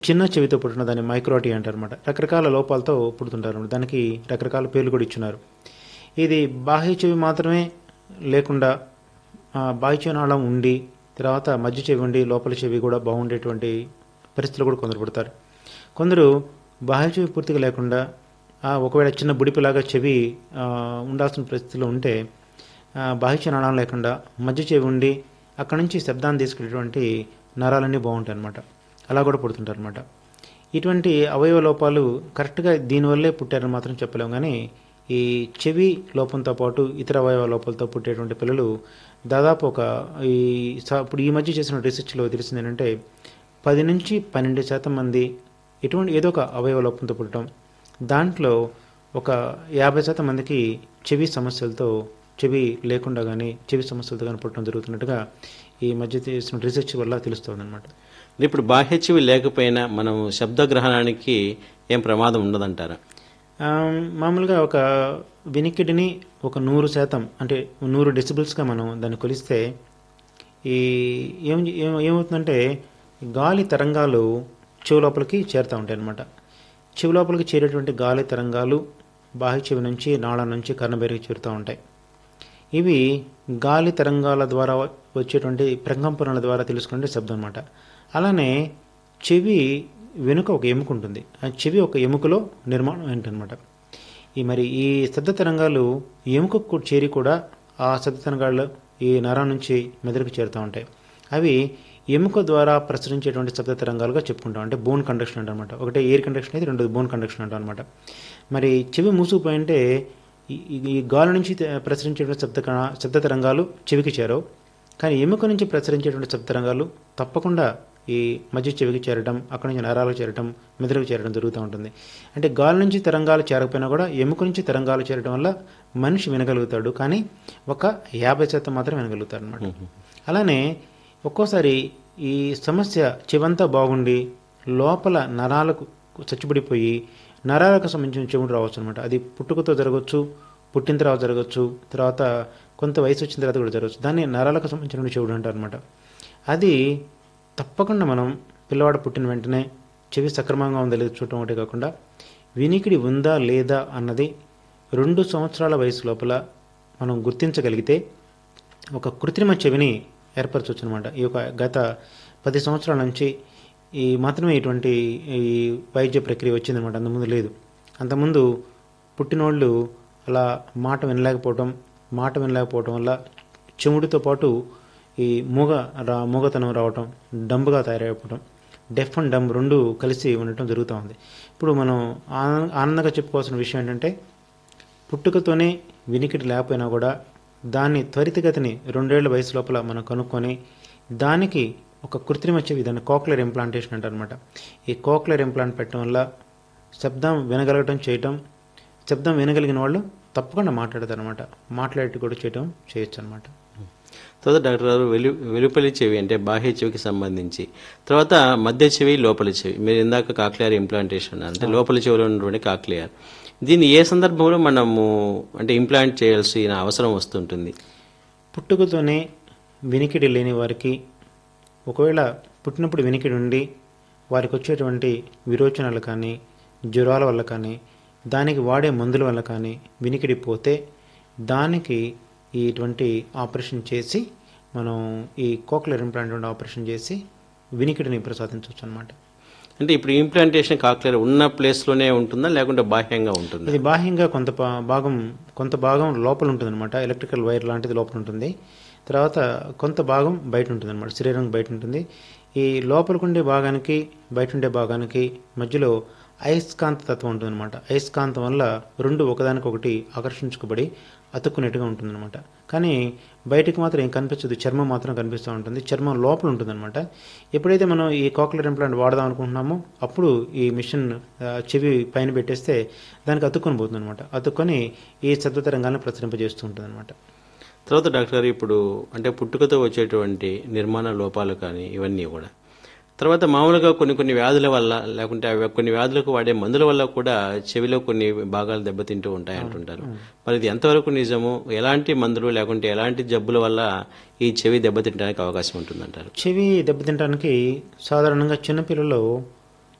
చిన్న చెవితో పుట్టిన దాన్ని మైక్రోటీ అంటారు అనమాట రకరకాల లోపాలతో పుడుతుంటారు అన్నమాట. దానికి రకరకాల పేర్లు కూడా ఇచ్చున్నారు ఇది బాహ్య చెవి మాత్రమే లేకుండా ఆ, బాహ్య చెవి నాళం ఉండి తర్వాత మధ్య చెవి ఉండి లోపల చెవి కూడా బాగుండేటువంటి పరిస్థితులు కూడా కొందరు పుడతారు కొందరు బాహ్య చెవి పూర్తిగా లేకుండా ఆ, ఒకవేళ చిన్న బుడిపిలాగా చెవి ఆ, ఉండాల్సిన పరిస్థితిలో ఉంటే ఆ, బాహ్య చెవి నాళం లేకుండా మధ్య చెవి ఉండి అక్కడ నుంచి శబ్దాన్ని తీసుకెళ్ళేటువంటి నరాలన్నీ బాగుంటాయి అన్నమాట అలా కూడా పుడుతుంటారు అనమాట ఇటువంటి అవయవ లోపాలు కరెక్ట్గా దీనివల్లే పుట్టారని మాత్రం చెప్పలేము కానీ ఈ చెవి లోపంతో పాటు ఇతర అవయవ లోపాలతో పుట్టేటువంటి పిల్లలు దాదాపు ఒక ఈ స- ఇప్పుడు ఈ మధ్య చేసిన రీసెర్చ్లో తెలిసింది ఏంటంటే పది నుంచి పన్నెండు శాతం మంది ఎటువంటి ఏదో ఒక అవయవ లోపంతో పుట్టడం దాంట్లో ఒక యాభై శాతం మందికి చెవి సమస్యలతో చెవి లేకుండా కానీ చెవి సమస్యలతో కానీ పుట్టడం జరుగుతున్నట్టుగా ఈ మధ్య చేసిన రీసెర్చ్ వల్ల తెలుస్తుంది అనమాట ఇప్పుడు బాహ్య చెవి లేకపోయినా మనం శబ్దగ్రహణానికి ఏం ప్రమాదం ఉండదంటారా మామూలుగా ఒక వినికిడిని ఒక నూరు శాతం అంటే నూరు డెసిబుల్స్గా మనం దాన్ని కొలిస్తే ఈ ఏం ఏం ఏమవుతుందంటే గాలి తరంగాలు చెవి లోపలికి చేరుతూ ఉంటాయి అన్నమాట చెవి లోపలికి చేరేటువంటి గాలి తరంగాలు బాహ్య చెవి నుంచి నాళం నుంచి కర్ణబేరికి చేరుతూ ఉంటాయి ఇవి గాలి తరంగాల ద్వారా వచ్చేటువంటి ప్రకంపనల ద్వారా తెలుసుకునే శబ్దం అనమాట అలానే చెవి వెనుక ఒక ఎముక ఉంటుంది ఆ చెవి ఒక ఎముకలో నిర్మాణం ఏంటనమాట ఈ మరి ఈ శబ్ద తరంగాలు ఎముకకు కూడా చేరి కూడా ఆ శబ్ద తరంగాలు ఈ నరం నుంచి మెదడుకు చేరుతూ ఉంటాయి అవి ఎముక ద్వారా ప్రసరించేటువంటి శబ్ద తరంగాలుగా చెప్పుకుంటాం అంటే బోన్ కండక్షన్ అంటారనమాట ఒకటే ఎయిర్ కండక్షన్ అయితే రెండోది బోన్ కండక్షన్ అంటాం అనమాట మరి చెవి మూసుకుపోయింటే ఈ- ఈ- ఈ గాలి నుంచి తే- ప్రసరించేటువంటి శబ్ద కణ- శబ్ద తరంగాలు చెవికి చేరవు కానీ ఎముక నుంచి ప్రసరించేటువంటి శబ్ద తరంగాలు తప్పకుండా ఈ మధ్య చెవికి చేరడం అక్కడి నుంచి నరాలకు చేరడం మెదడుకు చేరడం జరుగుతూ ఉంటుంది అంటే గాలి నుంచి తరంగాలు చేరకపోయినా కూడా ఎముక నుంచి తరంగాలు చేరడం వల్ల మనిషి వినగలుగుతాడు కానీ ఒక యాభై శాతం మాత్రం వినగలుగుతాడు అనమాట అలానే ఒక్కోసారి ఈ సమస్య చెవంతా బాగుండి లోపల నరాలకు చచ్చుబడిపోయి నరాలకు సంబంధించిన చెవుడు రావచ్చు అనమాట అది పుట్టుకతో జరగవచ్చు పుట్టిన తర్వాత జరగవచ్చు తర్వాత కొంత వయసు వచ్చిన తర్వాత కూడా జరగవచ్చు దాన్ని నరాలకు సంబంధించిన చెవుడు అంటారు అనమాట అది తప్పకుండా మనం పిల్లవాడు పుట్టిన వెంటనే చెవి సక్రమంగా ఉందా లేదా చూడటం ఒకటే కాకుండా వినికిడి ఉందా లేదా అన్నది రెండు సంవత్సరాల వయసు లోపల మనం గుర్తించగలిగితే ఒక కృత్రిమ చెవిని ఏర్పరచవచ్చు అనమాట ఈ యొక్క గత పది సంవత్సరాల నుంచి ఈ మాత్రమే ఇటువంటి ఈ వైద్య ప్రక్రియ వచ్చిందనమాట అంతకుముందు లేదు అంతకుముందు పుట్టినోళ్ళు అలా మాట వినలేకపోవటం మాట వినలేకపోవటం వల్ల చెవుడితో పాటు ఈ మూగ రా మూగతనం రావటం డంబుగా తయారైపోవటం డెఫ్ అండ్ డమ్ రెండు కలిసి ఉండటం జరుగుతూ ఉంది ఇప్పుడు మనం ఆనంద ఆనందంగా చెప్పుకోవాల్సిన విషయం ఏంటంటే పుట్టుకతోనే వినికిడి లేకపోయినా కూడా దాన్ని త్వరితగతిని రెండేళ్ల వయసు లోపల మనం కనుక్కొని దానికి ఒక కృత్రిమ చెవి దాన్ని కోక్లర్ ఇంప్లాంటేషన్ అంటారనమాట ఈ కోక్లర్ ఇంప్లాంట్ పెట్టడం వల్ల శబ్దం వినగలగటం చేయటం శబ్దం వినగలిగిన వాళ్ళు తప్పకుండా మాట్లాడతారు అనమాట మాట్లాడేట్టు కూడా చేయటం చేయొచ్చు అనమాట తర్వాత డాక్టర్ గారు వెలు వెలుపలి చెవి అంటే బాహ్య చెవికి సంబంధించి తర్వాత మధ్య చెవి లోపలి చెవి మీరు ఇందాక కాక్లియర్ ఇంప్లాంటేషన్ అన్నారు. అంటే లోపలి చెవిలో ఉన్నటువంటి కాక్లియర్ దీన్ని ఏ సందర్భంలో మనము అంటే ఇంప్లాంట్ చేయాల్సిన అవసరం వస్తుంటుంది పుట్టుకతోనే వినికిడి లేని వారికి ఒకవేళ పుట్టినప్పుడు వినికిడి ఉండి వారికి వచ్చేటువంటి విరోచనాలు కానీ జ్వరాల వల్ల కానీ దానికి వాడే మందుల వల్ల కానీ వినికిడి పోతే దానికి ఇటువంటి ఆపరేషన్ చేసి మనం ఈ కోక్లర్ ఇంప్లాంట్ ఆపరేషన్ చేసి వినికిడిని ప్రసాదించవచ్చు అనమాట అంటే ఇప్పుడు ఇంప్లాంటేషన్ కాక్లియర్ ఉన్న ప్లేస్లోనే ఉంటుందా లేకుంటే బాహ్యంగా ఉంటుందా ఇది బాహ్యంగా కొంత పా- భాగం కొంత భాగం లోపల ఉంటుంది అనమాట ఎలక్ట్రికల్ వైర్ లాంటిది లోపల ఉంటుంది తర్వాత కొంత భాగం బయట ఉంటుంది అనమాట శరీరం బయట ఉంటుంది ఈ లోపలికి ఉండే భాగానికి బయట ఉండే భాగానికి మధ్యలో అయస్కాంత తత్వం ఉంటుంది అనమాట అయస్కాంతం వల్ల రెండు ఒకదానికొకటి ఆకర్షించుకోబడి అతుక్కునేట్టుగా ఉంటుందన్నమాట కానీ బయటికి మాత్రం ఏం కనిపించదు చర్మం మాత్రం కనిపిస్తూ ఉంటుంది చర్మం లోపల ఉంటుందన్నమాట ఎప్పుడైతే మనం ఈ కాక్యులర్ ఇంప్లాంట్ వాడదాం అనుకుంటున్నామో అప్పుడు ఈ మిషన్ ఆ, చెవి పైన పెట్టేస్తే దానికి అతుక్కొని పోతుంది అనమాట అతుక్కొని ఈ శబ్ద తరంగాలను ప్రసరింపజేస్తూ ఉంటుంది అనమాట తర్వాత డాక్టర్ గారు ఇప్పుడు అంటే పుట్టుకతో వచ్చేటువంటి నిర్మాణ లోపాలు కానీ ఇవన్నీ కూడా తర్వాత మామూలుగా కొన్ని కొన్ని వ్యాధుల వల్ల లేకుంటే అవి కొన్ని వ్యాధులకు వాడే మందుల వల్ల కూడా చెవిలో కొన్ని భాగాలు దెబ్బతింటూ ఉంటాయి అంటుంటారు మరి ఇది ఎంతవరకు నిజము ఎలాంటి మందులు లేకుంటే ఎలాంటి జబ్బుల వల్ల ఈ చెవి దెబ్బతింటానికి అవకాశం ఉంటుందంటారు చెవి దెబ్బతింటానికి సాధారణంగా చిన్నపిల్లలు